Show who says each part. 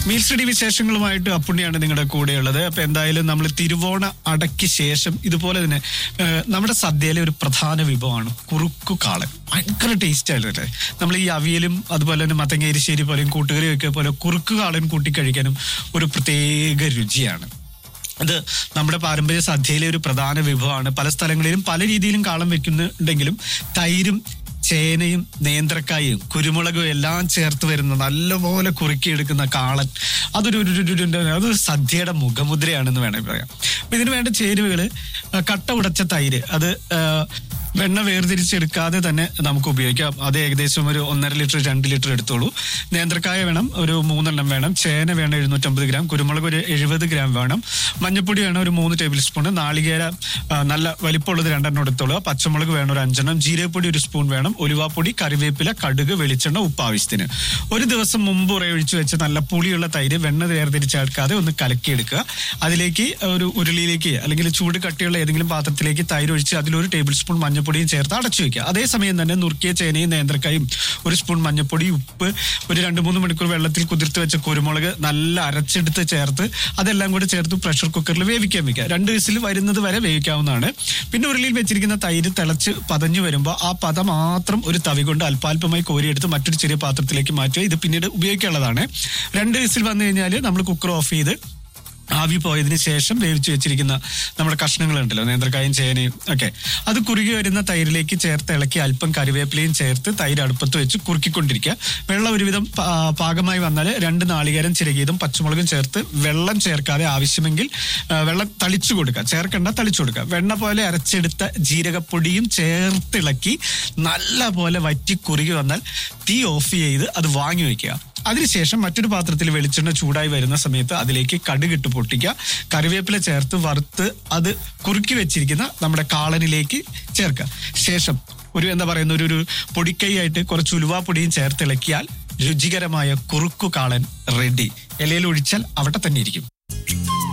Speaker 1: meal study വിശേഷങ്ങളുമായിട്ട് അപ്പുണ്ണിയാണ് നിങ്ങളുടെ കൂടെയുള്ളത് അപ്പൊ എന്തായാലും നമ്മൾ തിരുവോണ അടയ്ക്ക് ശേഷം ഇതുപോലെ തന്നെ ഏഹ്, നമ്മുടെ സദ്യയിലെ ഒരു പ്രധാന വിഭവമാണ് കുറുക്കു കാളൻ ഭയങ്കര ടേസ്റ്റ് ആയില്ലേ നമ്മൾ ഈ അവിയലും അതുപോലെ തന്നെ മത്തങ്ങ എരിശ്ശേരി പോലെയും കൂട്ടുകറിയും ഒക്കെ പോലെ കുറുക്കു കാളൻ കൂട്ടി കഴിക്കാനും ഒരു പ്രത്യേക രുചിയാണ് അത് നമ്മുടെ പാരമ്പര്യ സദ്യയിലെ ഒരു പ്രധാന വിഭവമാണ് പല സ്ഥലങ്ങളിലും പല രീതിയിലും കാളം വെക്കുന്നുണ്ടെങ്കിലും തൈരും ചേനയും നേന്ത്രക്കായും കുരുമുളകും എല്ലാം ചേർത്ത് വരുന്ന നല്ലപോലെ കുറുക്കിയെടുക്കുന്ന കാളൻ അതൊരു ഒരു- ഒരു- ഒരു- ഒരു- അത് സദ്യയുടെ മുഖമുദ്രയാണെന്ന് വേണമെങ്കിൽ പറയാം അപ്പൊ ഇതിന് വേണ്ട ചേരുവകള് ആ, കട്ട ഉടച്ച തൈര് അത് ആ, വെണ്ണ വേർതിരിച്ചെടുക്കാതെ തന്നെ നമുക്ക് ഉപയോഗിക്കാം അത് ഏകദേശം ഒരു ഒന്നര ലിറ്റർ രണ്ട് ലിറ്റർ എടുത്തോളൂ നേന്ത്രക്കായ വേണം ഒരു മൂന്നെണ്ണം വേണം ചേന വേണം എഴുന്നൂറ്റമ്പത് ഗ്രാം കുരുമുളക് ഒരു എഴുപത് ഗ്രാം വേണം മഞ്ഞപ്പൊടി വേണം ഒരു മൂന്ന് ടേബിൾ സ്പൂൺ നാളികേര ആ, നല്ല വലിപ്പമുള്ളത് രണ്ടെണ്ണം എടുത്തോളൂ പച്ചമുളക് വേണം ഒരു അഞ്ചെണ്ണം ജീരകപ്പൊടി ഒരു സ്പൂൺ വേണം ഉലുവാപ്പൊടി കറിവേപ്പില കടുക് വെളിച്ചെണ്ണ ഉപ്പ് ആവശ്യത്തിന് ഒരു ദിവസം മുമ്പ് ഉറയൊഴിച്ച് വെച്ച് നല്ല പുളിയുള്ള തൈര് വെണ്ണ വേർതിരിച്ചെടുക്കാതെ ഒന്ന് കലക്കിയെടുക്കുക അതിലേക്ക് ഒരു ഉരുളിയിലേക്ക് അല്ലെങ്കിൽ ചൂട് കട്ടിയുള്ള ഏതെങ്കിലും പാത്രത്തിലേക്ക് തൈര് ഒഴിച്ച് അതിലൊരു ടേബിൾ സ്പൂൺ മഞ്ഞപ്പൊടിയും ചേർത്ത് അടച്ചു വെക്കുക അതേസമയം തന്നെ നുറുക്കിയ ചേനയും നേന്ത്രക്കായും ഒരു സ്പൂൺ മഞ്ഞപ്പൊടി ഉപ്പ് ഒരു രണ്ട് മൂന്ന് മണിക്കൂർ വെള്ളത്തിൽ കുതിർത്ത് വെച്ച കുരുമുളക് നല്ല അരച്ചെടുത്ത് ചേർത്ത് അതെല്ലാം കൂടി ചേർത്ത് പ്രഷർ കുക്കറിൽ വേവിക്കാൻ വെക്കുക രണ്ട് വിസിൽ വരുന്നത് വരെ വേവിക്കാവുന്നതാണ് പിന്നെ ഉരുളിയിൽ വെച്ചിരിക്കുന്ന തൈര് തിളച്ച് പതഞ്ഞു വരുമ്പോൾ ആ പത മാത്രം ഒരു തവി കൊണ്ട് അല്പാൽപമായി കോരിയെടുത്ത് മറ്റൊരു ചെറിയ പാത്രത്തിലേക്ക് മാറ്റുക ഇത് പിന്നീട് ഉപയോഗിക്കാനുള്ളതാണ് രണ്ട് വിസിൽ വന്നു കഴിഞ്ഞാൽ നമ്മൾ കുക്കർ ഓഫ് ചെയ്ത് ആവി പോയതിന് ശേഷം വേവിച്ച് വെച്ചിരിക്കുന്ന നമ്മുടെ കഷ്ണങ്ങളുണ്ടല്ലോ നേന്ത്രക്കായും ചേനയും ഒക്കെ അത് കുറുകി വരുന്ന തൈരിലേക്ക് ചേർത്ത് ഇളക്കി അല്പം കറിവേപ്പിലയും ചേർത്ത് തൈര് അടുപ്പത്ത് വെച്ച് കുറുക്കിക്കൊണ്ടിരിക്കുക വെള്ളം ഒരുവിധം പാ- പാകമായി വന്നാൽ രണ്ട് നാളികേരം ചിരകിയതും പച്ചമുളകും ചേർത്ത് വെള്ളം ചേർക്കാതെ ആവശ്യമെങ്കിൽ ആ, വെള്ളം തളിച്ചു കൊടുക്കുക ചേർക്കണ്ട തളിച്ചു കൊടുക്കുക വെണ്ണ പോലെ അരച്ചെടുത്ത ജീരകപ്പൊടിയും ചേർത്തിളക്കി നല്ല പോലെ വറ്റി കുറുകി വന്നാൽ തീ ഓഫ് ചെയ്ത് അത് വാങ്ങി വെക്കുക അതിനുശേഷം മറ്റൊരു പാത്രത്തിൽ വെളിച്ചെണ്ണ ചൂടായി വരുന്ന സമയത്ത് അതിലേക്ക് കടുകിട്ട് പൊട്ടിക്കുക കറിവേപ്പില ചേർത്ത് വറുത്ത് അത് കുറുക്കി വെച്ചിരിക്കുന്ന നമ്മുടെ കാളനിലേക്ക് ചേർക്കുക ശേഷം ഒരു എന്താ പറയുന്ന ഒരു ഒരു പൊടിക്കൈയായിട്ട് കുറച്ച് ഉലുവാപ്പൊടിയും ചേർത്ത് ഇളക്കിയാൽ രുചികരമായ കുറുക്കു കാളൻ റെഡി ഇലയിൽ ഒഴിച്ചാൽ അവിടെ തന്നെ ഇരിക്കും